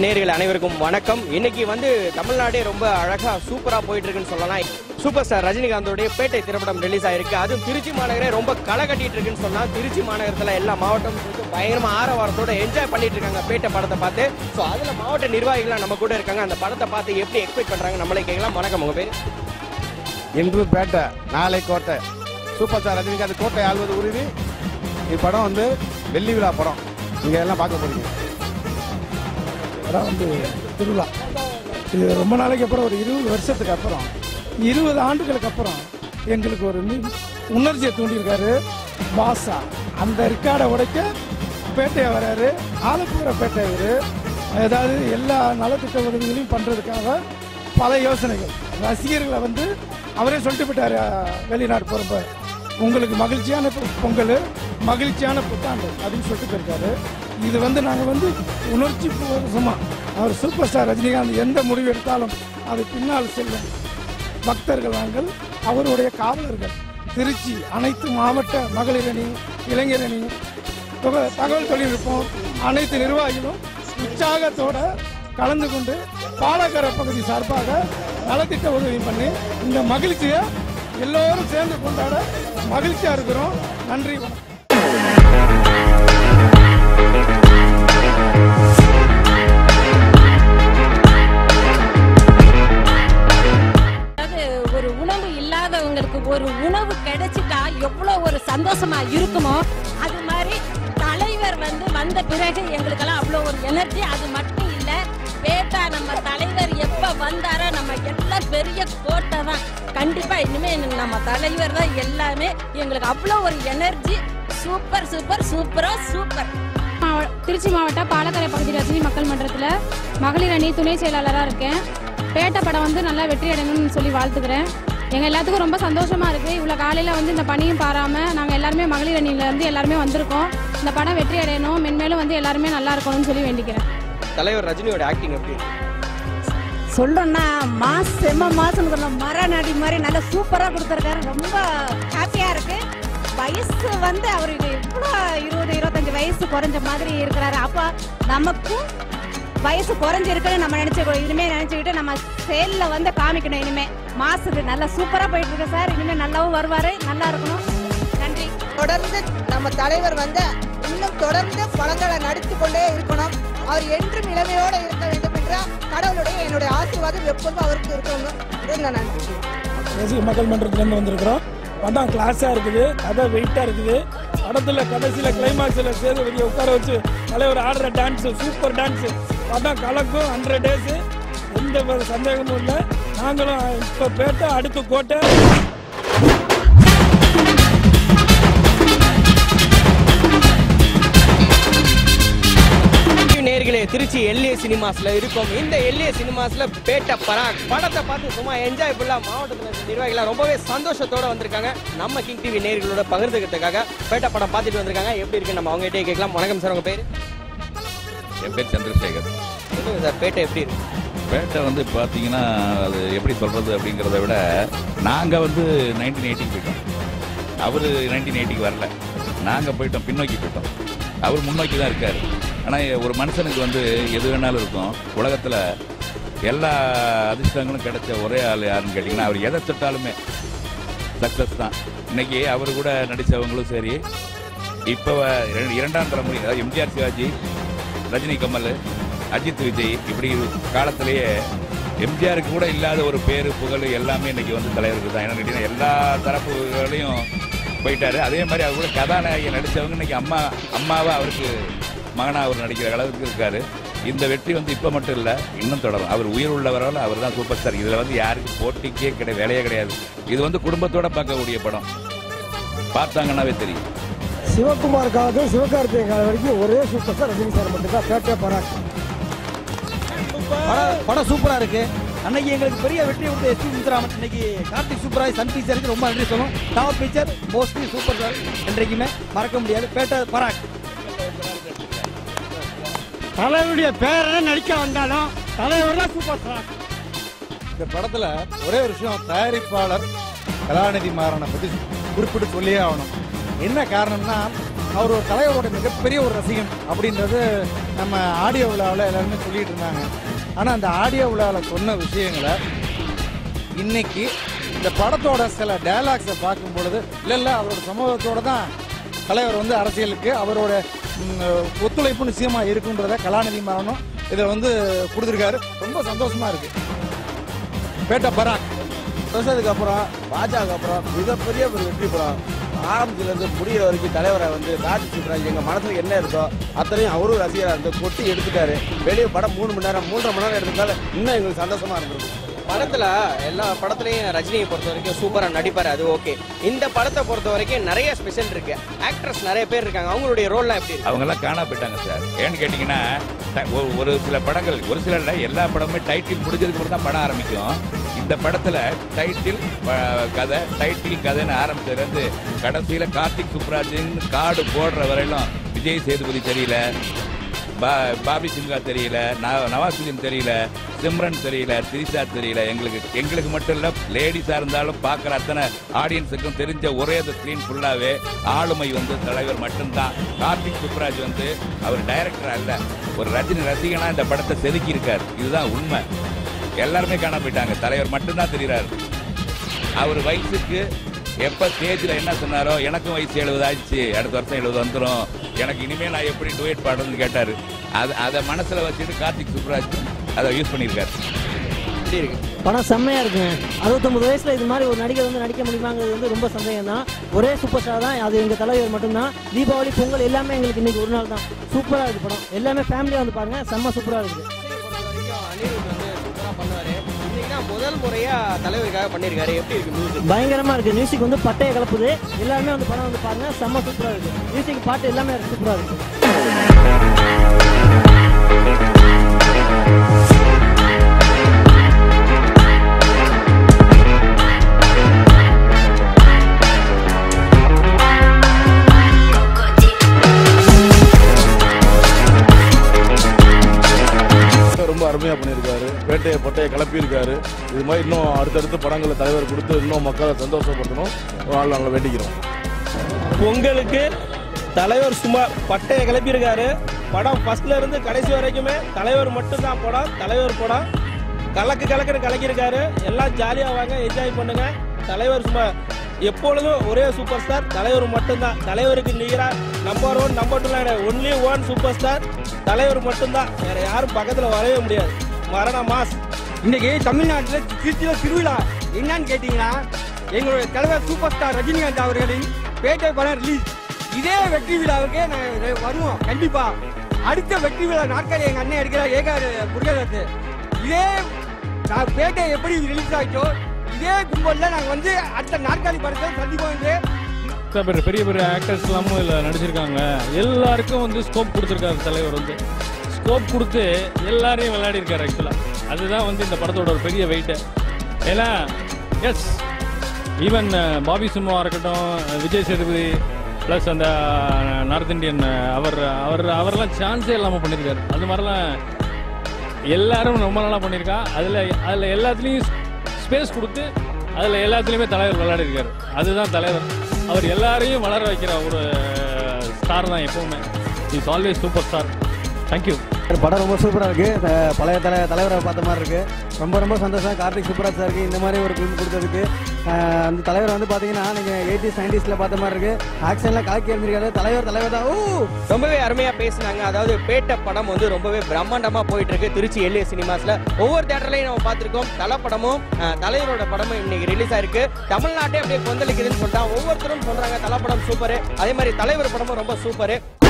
நேயர்கள் அனைவருக்கும் வணக்கம் இன்னைக்கு வந்து தமிழ்நாடே ரொம்ப அழகா சூப்பரா போயிட்டு இருக்குன்னு சொல்லலாம் சூப்பர் ஸ்டார் ரஜினிகாந்தோடைய பேட்டை திரைப்படம் ரிலீஸ் ஆயிருக்கு அதுவும் திருச்சி மாநகரே ரொம்ப களை கட்டிட்டு இருக்குன்னு சொல்லலாம் திருச்சி மாநகரத்துல எல்லா மாவட்டமும் சேர்ந்து பயங்கரமா ஆரவாரத்தோட என்ஜாய் பண்ணிட்டு இருக்காங்க பேட்டை படத்தை பார்த்து ஸோ அதுல மாவட்ட நிர்வாகிகள் நம்ம கூட இருக்காங்க அந்த படத்தை பார்த்து எப்படி எக்ஸ்பெக்ட் பண்றாங்க நம்மளே கேட்கலாம் வணக்கம் உங்க பேர் இன்று பேட்டை நாளை கோட்டை சூப்பர் ஸ்டார் ரஜினிகாந்த் கோட்டை ஆள்வது உறுதி இப்படம் வந்து வெள்ளி விழா படம் நீங்க எல்லாம் பார்க்க போறீங்க படம் வந்து திருவிழா இது ரொம்ப நாளைக்கு அப்புறம் ஒரு இருபது வருஷத்துக்கு அப்புறம் இருபது ஆண்டுகளுக்கு அப்புறம் எங்களுக்கு ஒரு மி- உணர்ச்சியை தூண்டியிருக்காரு பாசா அந்த ரெக்கார்டை உடைக்க பேட்டையை வராரு ஆலப்புற பேட்டை இவரு ஏதாவது எல்லா நலத்திட்ட உதவிகளையும் பண்றதுக்காக பல யோசனைகள் ரசிகர்களை வந்து அவரே சொல்லிட்டு போயிட்டாரு அஹ், வெளிநாடு போறப்ப உங்களுக்கு மகிழ்ச்சியான பொ- பொங்கல் மகிழ்ச்சியான புத்தாண்டு அப்படின்னு சொல்லிட்டு போயிருக்காரு இது வந்து நாங்கள் வந்து உணர்ச்சி பூர்வமா அவர் சூப்பர் ஸ்டார் ரஜினிகாந்த் எந்த முடிவு எடுத்தாலும் அது பின்னால் செல்லும் பக்தர்கள் நாங்கள் அவருடைய காவலர்கள் திருச்சி அனைத்து மாவட்ட மகளிர் அணி இளைஞர் அணி தொக- தகவல் தொழில்நுட்பம் அனைத்து நிர்வாகிகளும் உற்சாகத்தோட கலந்து கொண்டு பாலக்கரை பகுதி சார்பாக நலத்திட்ட உதவி பண்ணி இந்த மகிழ்ச்சியை எல்லோரும் சேர்ந்து கொண்டாட மகிழ்ச்சியா இருக்கிறோம் நன்றி வணக்கம் அதாவது ஒரு உணவு இல்லாதவங்களுக்கு ஒரு உணவு கிடைச்சிட்டா எவ்வளவு ஒரு சந்தோஷமா இருக்குமோ அது மாதிரி தலைவர் வந்து வந்த பிறகு எங்களுக்கெல்லாம் அவ்வளோ ஒரு எனர்ஜி அது மட்டும் இல்ல பேட்டா நம்ம தலைவர் எப்ப வந்தாரோ நம்ம எல்லாம் பெரிய கோட்டை தான் கண்டிப்பா இனிமே எனக்கு நம்ம தலைவர் தான் எல்லாமே எங்களுக்கு அவ்வளோ ஒரு எனர்ஜி சூப்பர் சூப்பர் சூப்பரா சூப்பர் மாவ- திருச்சி மாவட்ட பாலக்கரை பகுதி ரஜினி மக்கள் மன்றத்தில் மகளிர் அணி துணை செயலாளராக இருக்கேன் பேட்டை படம் வந்து நல்லா வெற்றி அடையணும்னு சொல்லி வாழ்த்துக்கிறேன் எங்கள் எல்லாத்துக்கும் ரொம்ப சந்தோஷமாக இருக்குது இவ்வளோ காலையில் வந்து இந்த பணியும் பாராமல் நாங்கள் எல்லாருமே மகளிர் அணியிலேருந்து எல்லாருமே வந்திருக்கோம் இந்த படம் வெற்றி அடையணும் மென்மேலும் வந்து எல்லாருமே நல்லா இருக்கணும்னு சொல்லி வேண்டிக்கிறேன் தலைவர் ரஜினியோட ஆக்டிங் எப்படி இருக்கு சொல்றோம்னா மாஸ் செம்ம மாசம் மர நடி மாதிரி நல்லா சூப்பரா கொடுத்துருக்காரு ரொம்ப ஹாப்பியா இருக்கு வயசு வந்து அவருக்கு இவ்வளோ இருபது இருபத்தஞ்சு வயசு குறைஞ்ச மாதிரி இருக்கிறாரு அப்ப நமக்கும் வயசு குறைஞ்சிருக்குன்னு நம்ம நினைச்சுக்கணும் இனிமே நினைச்சுக்கிட்டு நம்ம செயல்ல வந்து காமிக்கணும் இனிமே மாசுக்கு நல்லா சூப்பரா போயிட்டு இருக்கு சார் இனிமே நல்லாவும் வருவாரு நல்லா இருக்கணும் நன்றி தொடர்ந்து நம்ம தலைவர் வந்து இன்னும் தொடர்ந்து படங்களை நடித்து கொண்டே இருக்கணும் அவர் என்றும் இளமையோடு இருக்க வேண்டும் என்ற கடவுளுடைய என்னுடைய ஆசீர்வாதம் எப்போதும் அவருக்கு இருக்கணும் இதை நான் நன்றி ரசிக மக்கள் மன்றத்திலேருந்து வந்திருக்கிறோம் படம் கிளாஸாக இருக்குது கதை வெயிட்டாக இருக்குது படத்தில் கடைசியில் கிளைமாக்ஸில் சேதுபதியை உட்கார வச்சு தலைவர் ஆடுற டான்ஸு சூப்பர் டான்ஸு படம் கலக்கும் ஹண்ட்ரட் டேஸு எந்த ஒரு சந்தேகமும் இல்லை நாங்களும் இப்போ பேட்டை அடுத்து கோட்டை நேர்களே திருச்சி எல்ஏ சினிமாஸ்ல இருக்கோம் இந்த எல்ஏ சினிமாஸ்ல பேட்ட பராக் படத்தை பார்த்து சும்மா என்ஜாய் ஃபுல்லா மாவட்டத்துல இருக்க நிர்வாகிகள் ரொம்பவே சந்தோஷத்தோட வந்திருக்காங்க நம்ம கிங் டிவி நேர்களோட பகிர்ந்துக்கிறதுக்காக பேட்ட படம் பார்த்துட்டு வந்திருக்காங்க எப்படி இருக்கு நம்ம அவங்ககிட்டே கேட்கலாம் வணக்கம் சார் உங்க பேரு என் பேர் சந்திரசேகர் சொல்லுங்க சார் பேட்டை எப்படி இருக்கு பேட்டை வந்து பார்த்தீங்கன்னா அது எப்படி சொல்கிறது அப்படிங்கிறத விட நாங்கள் வந்து நைன்டீன் எயிட்டிக்கு போயிட்டோம் அவர் நைன்டீன் எயிட்டிக்கு வரல நாங்கள் போயிட்டோம் பின்னோக்கி போயிட்டோம் அவர் முன்னோக்கி தான் இருக்கார் ஆனால் ஒரு மனுஷனுக்கு வந்து எது வேணாலும் இருக்கும் உலகத்தில் எல்லா அதிர்ஷ்டங்களும் கிடைச்ச ஒரே ஆள் யாருன்னு கேட்டிங்கன்னா அவர் எதை தொட்டாலுமே சக்ஸஸ் தான் இன்னைக்கு அவர் கூட நடித்தவங்களும் சரி இப்போ இரண்டாம் தலைமுறை அதாவது எம்ஜிஆர் சிவாஜி ரஜினி கமல் அஜித் விஜய் இப்படி காலத்திலேயே எம்ஜிஆருக்கு கூட இல்லாத ஒரு பேரு புகழ் எல்லாமே இன்னைக்கு வந்து தலைவருக்கு தான் ஏன்னு கேட்டீங்கன்னா எல்லா தரப்புகளையும் போயிட்டாரு அதே மாதிரி அவர் கூட கதாநாயகி நடித்தவங்க இன்னைக்கு அம்மா அம்மாவை அவருக்கு மகனா அவர் நடிக்கிற அளவுக்கு இருக்காரு இந்த வெற்றி வந்து இப்போ மட்டும் இல்லை இன்னும் தொடரும் அவர் உயிர் உள்ளவரால் அவர் தான் சூப்பர் ஸ்டார் இதில் வந்து யாருக்கும் போட்டிக்கே கிடையாது வேலையே கிடையாது இது வந்து குடும்பத்தோட பார்க்கக்கூடிய படம் பார்த்தாங்கன்னாவே தெரியும் சிவகுமார் காலத்தில் சிவகார்த்திகேயன் காலம் வரைக்கும் ஒரே சூப்பர் ஸ்டார் ரஜினி சார் மட்டும் தான் பேட்டை பராக் படம் படம் சூப்பரா இருக்கு அன்னைக்கு எங்களுக்கு பெரிய வெற்றி கொடுத்த எஸ் பி முத்துராமன் இன்னைக்கு கார்த்திக் சூப்பராய் சன் பிக்சருக்கு ரொம்ப நன்றி சொல்லும் top picture mostly super sir என்றைக்குமே மறக்க முடியாது பேட்டை பராக் தலைவருடைய பேரை நடிக்க வந்தாலும் தலைவர் தான் சூப்பர் ஸ்டார் இந்த படத்துல ஒரே ஒரு விஷயம் தயாரிப்பாளர் கலாநிதி மாறனை பத்தி குறிப்பிட்டு சொல்லியே ஆகணும் என்ன காரணம்னா அவர் ஒரு தலைவரோட மிகப்பெரிய ஒரு ரசிகன் அப்படின்றது நம்ம ஆடியோ விழாவில் எல்லாருமே சொல்லிட்டு இருந்தாங்க ஆனால் அந்த ஆடியோ விழாவில் சொன்ன விஷயங்களை இன்னைக்கு இந்த படத்தோட சில டயலாக்ஸை பார்க்கும் பொழுது இல்லை இல்லை அவரோட சமூகத்தோட தான் தலைவர் வந்து அரசியலுக்கு அவரோட ம், ஒத்துழைப்பு நிச்சயமா இருக்குன்றத கலாநிதி மாறனும் இதை வந்து கொடுத்துருக்காரு ரொம்ப சந்தோஷமா இருக்கு பேட்ட பராக் வருஷத்துக்கு அப்புறம் பாஜக அப்புறம் மிகப்பெரிய ஒரு வெற்றி படம் ஆரம்பத்துல இருந்து முடியிற வரைக்கும் தலைவரை வந்து கார்த்தி சுப்ராஜ் எங்க மனசுல என்ன இருக்கோ அத்தனையும் அவரும் ரசிகரா இருந்து கொட்டி எடுத்துட்டாரு வெளியே படம் மூணு மணி நேரம் மூன்றரை மணி நேரம் எடுத்ததால இன்னும் எங்களுக்கு சந்தோஷமா இருந்திருக்கும் படத்துல எல்லா படத்துலயும் ரஜினியை பொறுத்த வரைக்கும் சூப்பரா நடிப்பாரு அது ஓகே இந்த படத்தை பொறுத்த வரைக்கும் நிறைய ஸ்பெஷல் இருக்கு ஆக்ட்ரஸ் நிறைய பேர் இருக்காங்க அவங்களுடைய ரோல்லாம் எப்படி இருக்கு அவங்க எல்லாம் காணா போயிட்டாங்க சார் ஏன்னு கேட்டீங்கன்னா ட- ஒரு- ஒரு சில படங்கள் ஒரு சில இல்ல, எல்லா படமுமே டைட்டில் முடிஞ்சதுக்கு அப்புறம் தான் படம் ஆரம்பிக்கும் இந்த படத்துல டைட்டில் ப- கதை டைட்டில் கதைன்னு ஆரம்பிச்சதுல இருந்து கடைசியில கார்த்திக் சுப்ராஜின் கார்டு போடுற வரையிலும் விஜய் சேதுபதி தெரியல பா- பாபி சிங்கா தெரியல நவ- நவாசுதீன் தெரியல சிம்ரன் தெரியல திரிஷா தெரியல எங்களுக்கு எங்களுக்கு மட்டும் இல்ல லேடிஸா இருந்தாலும் பார்க்குற அத்தனை ஆடியன்ஸுக்கும் தெரிஞ்ச ஒரே ஸ்க்ரீன் ஃபுல்லாவே ஆளுமை வந்து தலைவர் மட்டும்தான் கார்த்திக் சுப்ராஜ் வந்து அவர் டைரக்டர் அல்ல ஒரு ரஜினி ரசிகனா இந்த படத்தை செதுக்கி இருக்கார் இதுதான் உண்மை எல்லாருமே காண போயிட்டாங்க தலைவர் மட்டும்தான் தெரிகிறார் அவர் வயசுக்கு எப்ப ஸ்டேஜ்ல என்ன சொன்னாரோ எனக்கும் வயசு எழுபது ஆயிடுச்சு அடுத்த வருஷம் எழுபது வந்துரும் எனக்கு இனிமே நான் எப்படி டுவேட் பாடுறதுன்னு கேட்டாரு அது அதை மனசுல வச்சுட்டு கார்த்திக் சுப்ராஜ் அதை யூஸ் பண்ணியிருக்காரு எப்படி இருக்கு படம் செம்மையா இருக்குங்க அறுபத்தொம்பது வயசுல இது மாதிரி ஒரு நடிகர் வந்து நடிக்க முடியுமாங்கிறது வந்து ரொம்ப சந்தேகம் தான் ஒரே சூப்பர் ஸ்டார் தான் அது எங்க தலைவர் மட்டும்தான் தீபாவளி பொங்கல் எல்லாமே எங்களுக்கு இன்னைக்கு ஒரு நாள் தான் சூப்பரா இருக்கு படம் எல்லாமே ஃபேமிலியா வந்து பாருங்க செம்ம சூப்பரா இருக்குது அனிருத் வந்து சூப்பரா பண்ணுவாரு இன்னைக்கு தான் முதல் முறையா தலைவருக்காக பண்ணிருக்காரு எப்படி இருக்கு மியூசிக் பயங்கரமா இருக்கு மியூசிக் வந்து பட்டையை கலப்புது எல்லாருமே வந்து படம் வந்து பாருங்க செம்ம சூப்பரா இருக்கு மியூசிக் பாட்டு எல்லாமே சூப்பரா இருக்கு ரொம்ப அருமையா பண்ணியிருக்காரு வேட்டையை பொட்டையை கிளப்பியிருக்காரு இது மாதிரி இன்னும் அடுத்தடுத்து படங்களை தலைவர் கொடுத்து இன்னும் மக்களை சந்தோஷப்படுத்தணும் ஒரு நாள் நாங்கள் வேண்டிக்கிறோம் பொங்கலுக்கு தலைவர் சும்மா பட்டையை கிளப்பியிருக்காரு படம் ஃபர்ஸ்ட்ல இருந்து கடைசி வரைக்குமே தலைவர் மட்டும்தான் படம் தலைவர் படம் கலக்கு கலக்குன்னு கலக்கியிருக்காரு எல்லாம் ஜாலியாக வாங்க என்ஜாய் பண்ணுங்க தலைவர் சும்மா எப்பொழுதும் ஒரே சூப்பர் ஸ்டார் தலைவர் மட்டும்தான் தலைவருக்கு நிகரா number one number two only one super star தலைவர் மட்டும்தான் வேற யாரும் பக்கத்தில் வரவே முடியாது மரண மாஸ் இன்னைக்கு தமிழ்நாட்டில் திருச்சியில் திருவிழா என்னன்னு கேட்டீங்கன்னா எங்களுடைய தலைவர் சூப்பர் ஸ்டார் ரஜினிகாந்த் அவர்களின் பேட்டை படம் ரிலீஸ் இதே வெற்றி விழாவுக்கு நாங்கள் வருவோம் கண்டிப்பா அடுத்த வெற்றி விழா நாட்கள் எங்க அண்ணன் எடுக்கிற ஏகார் முருகதத்து இதே நான் பேட்டை எப்படி ரிலீஸ் ஆச்சோ இதே கும்பல்ல நாங்கள் வந்து அடுத்த நாற்காலி படத்தை சந்திப்போம் என்று பெரிய பெரிய பெரிய ஆக்டர்ஸ் எல்லாமும் இதில் நடிச்சிருக்காங்க எல்லாருக்கும் வந்து ஸ்கோப் கொடுத்துருக்காரு தலைவர் வந்து ஸ்கோப் கொடுத்து எல்லாரையும் விளையாடி இருக்காரு ஆக்சுவலாக அதுதான் வந்து இந்த படத்தோட ஒரு பெரிய வெயிட்டு ஏன்னா எஸ் ஈவன் பாபி சிம்மாவாக இருக்கட்டும் விஜய் சேதுபதி ப்ளஸ் அந்த நார்த் இந்தியன் அவர் அவர் அவரெல்லாம் சான்ஸே இல்லாமல் பண்ணியிருக்காரு அது மாதிரிலாம் எல்லாரும் ரொம்ப நல்லா பண்ணியிருக்கா அதில் அதில் எல்லாத்துலேயும் ஸ்பேஸ் கொடுத்து அதில் எல்லாத்துலேயுமே தலைவர் விளையாடி இருக்காரு அதுதான் தலைவர் அவர் எல்லாரையும் வளர வைக்கிற ஒரு ஸ்டார் தான் எப்பவுமே is always super star thank you படம் ரொம்ப சூப்பராக இருக்கு அஹ் பழைய தலை தலைவரை பார்த்த மாதிரி இருக்கு ரொம்ப ரொம்ப சந்தோஷம் கார்த்திக் சூப்பராஜ் சாருக்கு இந்த மாதிரி ஒரு ஃபிலிம் கொடுத்ததுக்கு அஹ் அந்த தலைவர் வந்து பார்த்தீங்கன்னா நீங்கள் எயிட்டிஸ் நைன்டிஸில் பார்த்த மாதிரி இருக்கு ஆக்ஷனில் கலக்கி இருந்திருக்காரு தலைவர் தலைவர் தான் ஊ ரொம்பவே அருமையா பேசினாங்க அதாவது பேட்ட படம் வந்து ரொம்பவே பிரம்மாண்டமா போயிட்டு இருக்கு திருச்சி எல்ஏ சினிமாஸ்ல ஒவ்வொரு தேட்டர்லயும் நம்ம பார்த்திருக்கோம் தல படமும் அஹ், தலைவரோட படமும் இன்னைக்கு ரிலீஸ் ஆயிருக்கு தமிழ்நாட்டே அப்படியே கொந்தளிக்குதுன்னு சொல்லிட்டா ஒவ்வொருத்தரும் சொல்றாங்க தல படம் சூப்பர் அதே மாதிரி தலைவர் படமும் ரொம்ப சூப்பர்